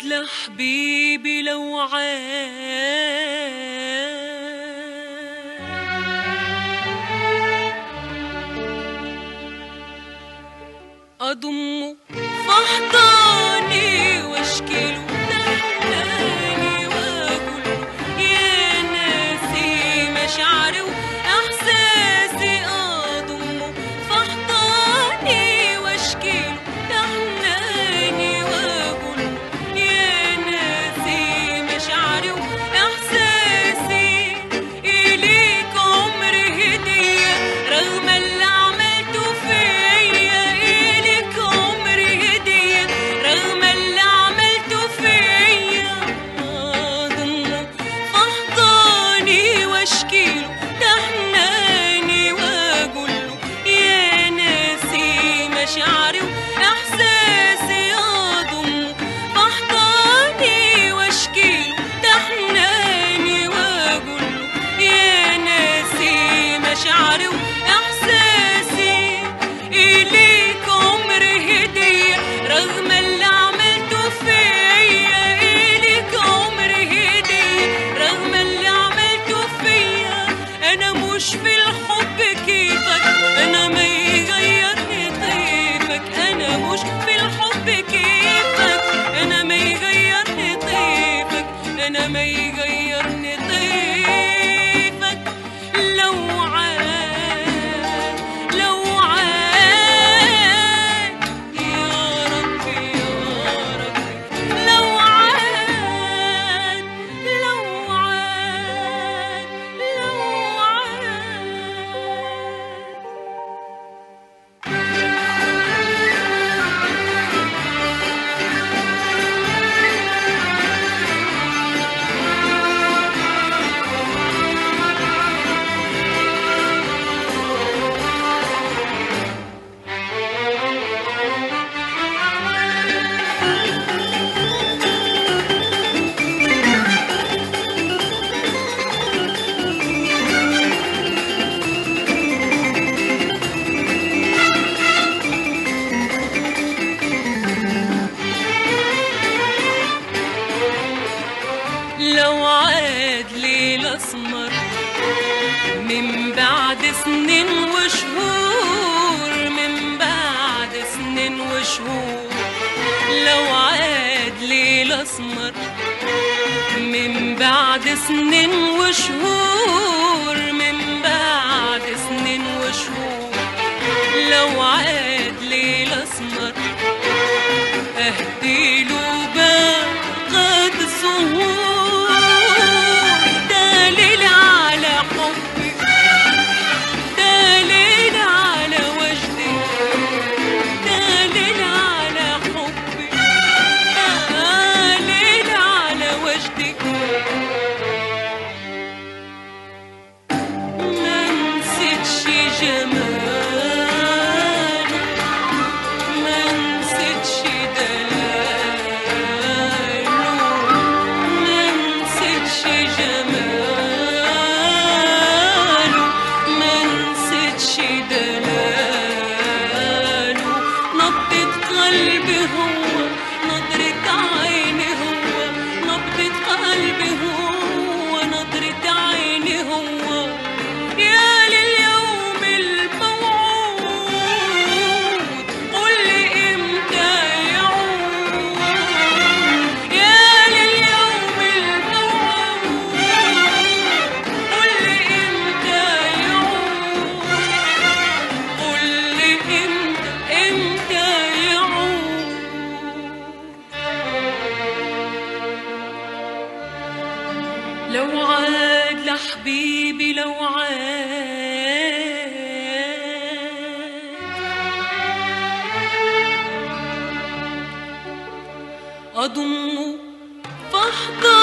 لحبيبي لو عاد أضمه في أحضاني وأشكيله تحتاني وأقول يا ناسي مشاعري وإحساسي أضمه في أحضاني وأشكيله تحناني وأقول يا ناسي مشاعري وإحساسي إليك عمري هدية رغم اللي عملته فيا إليك عمري هدية رغم اللي عملته فيا أضمه في أحضاني وأشكيله تحناني وأقوله يا ناسي مشاعري وإحساسي أضمه في أحضاني وأشكيله تحناني وأقوله يا ناسي مشاعري وإحساسي إليك عمري هدية رغم اللي عملته فيا إليك عمري هدية رغم اللي عملته فيا أنا مش في الحب كيفك أنا ما يغيرني طيفك أنا مش في الحب كيفك أنا ما يغيرني طيفك أنا ما يغيرني طيفك لو عاد لو عاد يا ربي يا ربي لو عاد لو عاد لو عاد لو عاد ليل اسمر من بعد سنين وشهور من بعد سنين وشهور لو عاد ليل اسمر من بعد سنين وشهور من بعد سنين وشهور لو عاد ليل اسمر اهديله باقد سهور دليل على حبي دليل على وجدي دليل على حبي دليل على وجدي ما نسيتش جماله ما نسيتش دلاله ما نسيتش جماله ما نسيتش دلاله نبضة قلبي هو نظرة عيني هو نبضة قلبي هو نظرة عيني هو يا لليوم الموعود قل لي امتى يعود يا لليوم الموعود قل لي امتى يعود قل لي امتى امتى يعود لو عاد لحبيبي لو عاد أضمه في أحضاني